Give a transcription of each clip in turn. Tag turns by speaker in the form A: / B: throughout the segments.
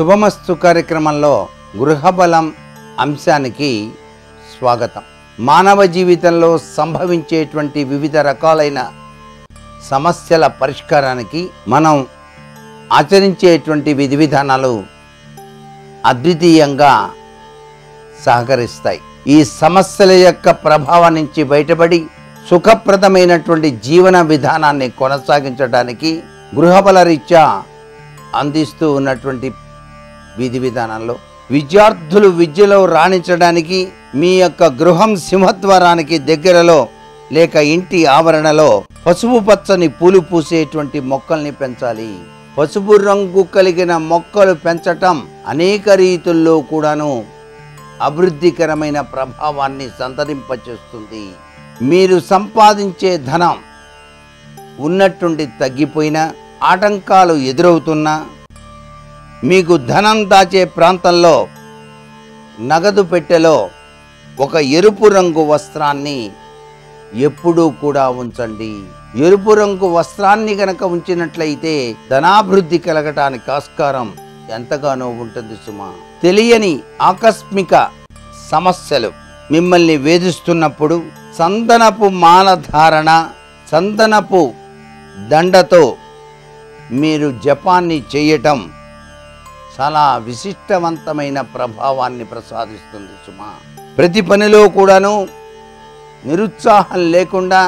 A: శుభమస్తు కార్యక్రమంలో గృహబలం అంశానికి స్వాగతం మానవ జీవితంలో సంభవించేటువంటి వివిధ రకాలైన సమస్యల పరిష్కారానికి మనం ఆచరించేటువంటి విధి విధానాలు అద్వితీయంగా సహకరిస్తాయి ఈ సమస్యల యొక్క ప్రభావం నుంచి బయటపడి సుఖప్రదమైనటువంటి జీవన విధానాన్ని కొనసాగించడానికి గృహబల రీత్యా అందిస్తూ ఉన్నటువంటి విధి విధానంలో విద్యార్థులు విద్యలో రాణించడానికి మీ యొక్క గృహం సింహద్వారానికి దగ్గరలో లేక ఇంటి ఆవరణలో పసుపు పచ్చని పూలు పూసేటువంటి మొక్కల్ని పెంచాలి పసుపు రంగు కలిగిన మొక్కలు పెంచటం అనేక రీతుల్లో కూడాను అభివృద్ధికరమైన ప్రభావాన్ని సంతరింపచేస్తుంది మీరు సంపాదించే ధనం ఉన్నట్టుండి తగ్గిపోయినా ఆటంకాలు ఎదురవుతున్నా మీకు ధనం దాచే ప్రాంతంలో నగదు పెట్టెలో ఒక ఎరుపు రంగు వస్త్రాన్ని ఎప్పుడూ కూడా ఉంచండి ఎరుపు రంగు వస్త్రాన్ని గనక ఉంచినట్లయితే ధనాభివృద్ధి కలగటానికి ఆస్కారం ఎంతగానో ఉంటుంది సుమా తెలియని ఆకస్మిక సమస్యలు మిమ్మల్ని వేధిస్తున్నప్పుడు చందనపు మాల ధారణ చందనపు దండతో మీరు జపాన్ని చేయటం చాలా విశిష్టవంతమైన ప్రభావాన్ని ప్రసాదిస్తుంది సుమా ప్రతి పనిలో కూడాను నిరుత్సాహం లేకుండా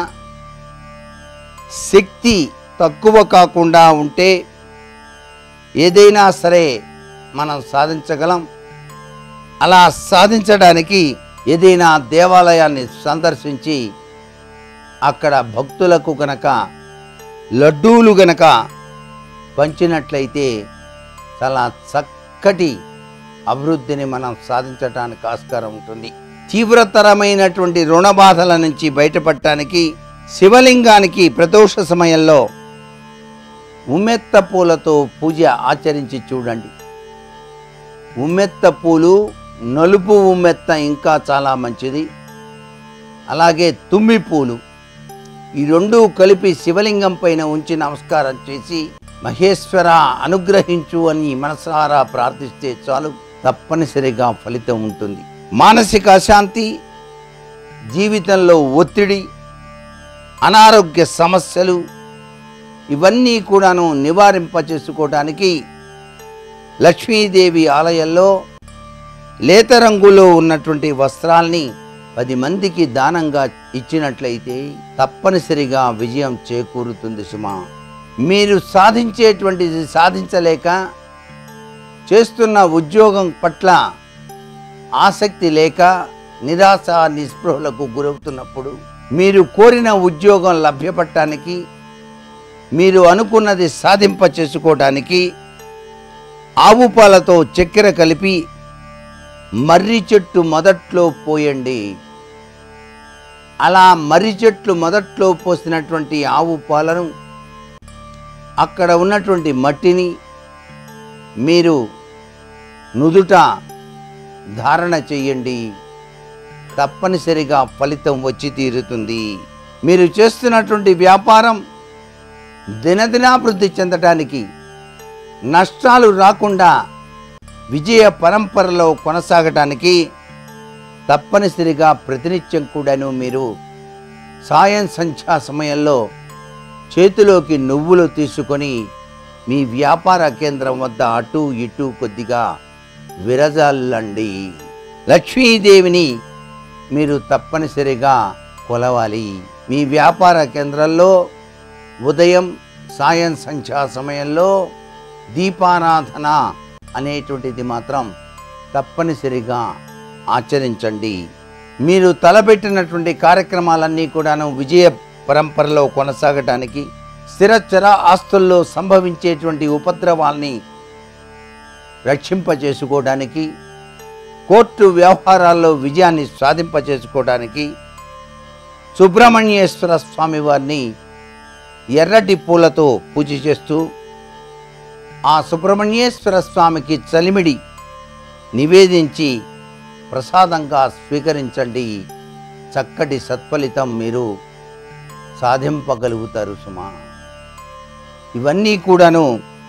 A: శక్తి తక్కువ కాకుండా ఉంటే ఏదైనా సరే మనం సాధించగలం అలా సాధించడానికి ఏదైనా దేవాలయాన్ని సందర్శించి అక్కడ భక్తులకు గనక లడ్డూలు గనక పంచినట్లయితే చాలా చక్కటి అభివృద్ధిని మనం సాధించడానికి ఆస్కారం ఉంటుంది తీవ్రతరమైనటువంటి రుణ బాధల నుంచి బయటపడటానికి శివలింగానికి ప్రదోష సమయంలో ఉమ్మెత్త పూలతో పూజ ఆచరించి చూడండి ఉమ్మెత్త పూలు నలుపు ఉమ్మెత్త ఇంకా చాలా మంచిది అలాగే తుమ్మి పూలు ఈ రెండు కలిపి శివలింగం పైన ఉంచి నమస్కారం చేసి మహేశ్వర అనుగ్రహించు అని మనసారా ప్రార్థిస్తే చాలు తప్పనిసరిగా ఫలితం ఉంటుంది మానసిక అశాంతి జీవితంలో ఒత్తిడి అనారోగ్య సమస్యలు ఇవన్నీ కూడాను నివారింప చేసుకోవడానికి లక్ష్మీదేవి ఆలయంలో లేత రంగులో ఉన్నటువంటి వస్త్రాల్ని పది మందికి దానంగా ఇచ్చినట్లయితే తప్పనిసరిగా విజయం చేకూరుతుంది సుమా మీరు సాధించేటువంటిది సాధించలేక చేస్తున్న ఉద్యోగం పట్ల ఆసక్తి లేక నిరాశ నిస్పృహలకు గురవుతున్నప్పుడు మీరు కోరిన ఉద్యోగం లభ్యపడటానికి మీరు అనుకున్నది సాధింప చేసుకోవడానికి ఆవు పాలతో చక్కెర కలిపి మర్రి చెట్టు మొదట్లో పోయండి అలా మర్రి చెట్లు మొదట్లో పోసినటువంటి ఆవు పాలను అక్కడ ఉన్నటువంటి మట్టిని మీరు నుదుట ధారణ చెయ్యండి తప్పనిసరిగా ఫలితం వచ్చి తీరుతుంది మీరు చేస్తున్నటువంటి వ్యాపారం దినదినాభివృద్ధి చెందటానికి నష్టాలు రాకుండా విజయ పరంపరలో కొనసాగటానికి తప్పనిసరిగా ప్రతినిత్యం కూడాను మీరు సాయం సంధ్యా సమయంలో చేతిలోకి నువ్వులు తీసుకొని మీ వ్యాపార కేంద్రం వద్ద అటు ఇటు కొద్దిగా విరజల్లండి లక్ష్మీదేవిని మీరు తప్పనిసరిగా కొలవాలి మీ వ్యాపార కేంద్రంలో ఉదయం సాయం సంధ్యా సమయంలో దీపారాధన అనేటువంటిది మాత్రం తప్పనిసరిగా ఆచరించండి మీరు తలపెట్టినటువంటి కార్యక్రమాలన్నీ కూడాను విజయ పరంపరలో కొనసాగటానికి స్థిరచర ఆస్తుల్లో సంభవించేటువంటి ఉపద్రవాల్ని రక్షింపచేసుకోవడానికి కోర్టు వ్యవహారాల్లో విజయాన్ని సాధింపచేసుకోవడానికి సుబ్రహ్మణ్యేశ్వర స్వామి వారిని ఎర్రటి పూలతో పూజ చేస్తూ ఆ సుబ్రహ్మణ్యేశ్వర స్వామికి చలిమిడి నివేదించి ప్రసాదంగా స్వీకరించండి చక్కటి సత్ఫలితం మీరు సాధింపగలుగుతారు సుమా ఇవన్నీ కూడాను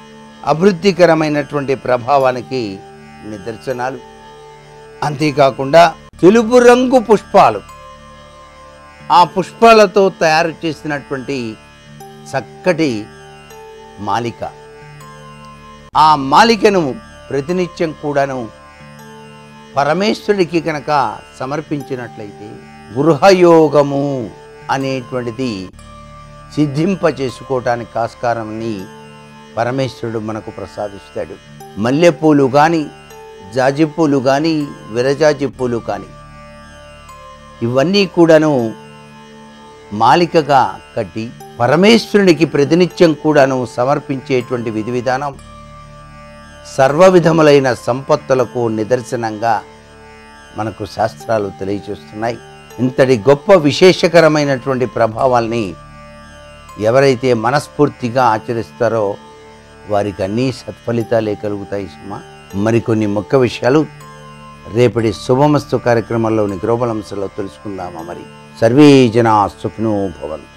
A: అభివృద్ధికరమైనటువంటి ప్రభావానికి నిదర్శనాలు అంతేకాకుండా తెలుపు రంగు పుష్పాలు ఆ పుష్పాలతో తయారు చేసినటువంటి చక్కటి మాలిక ఆ మాలికను ప్రతినిత్యం కూడాను పరమేశ్వరుడికి కనుక సమర్పించినట్లయితే గృహయోగము అనేటువంటిది సిద్ధింప చేసుకోవటానికి ఆస్కారాన్ని పరమేశ్వరుడు మనకు ప్రసాదిస్తాడు మల్లెపూలు కానీ జాజిపూలు కానీ విరజాజి పూలు కానీ ఇవన్నీ కూడాను మాలికగా కట్టి పరమేశ్వరునికి ప్రతినిత్యం కూడాను సమర్పించేటువంటి విధి విధానం సర్వ విధములైన సంపత్తులకు నిదర్శనంగా మనకు శాస్త్రాలు తెలియచేస్తున్నాయి ఇంతటి గొప్ప విశేషకరమైనటువంటి ప్రభావాల్ని ఎవరైతే మనస్ఫూర్తిగా ఆచరిస్తారో వారికి అన్నీ సత్ఫలితాలే కలుగుతాయి సుమా మరికొన్ని ముఖ్య విషయాలు రేపటి శుభమస్తు కార్యక్రమంలోని గ్లోబల్ అంశంలో తెలుసుకుందామా మరి సర్వే జనా సుఖినో భవంతు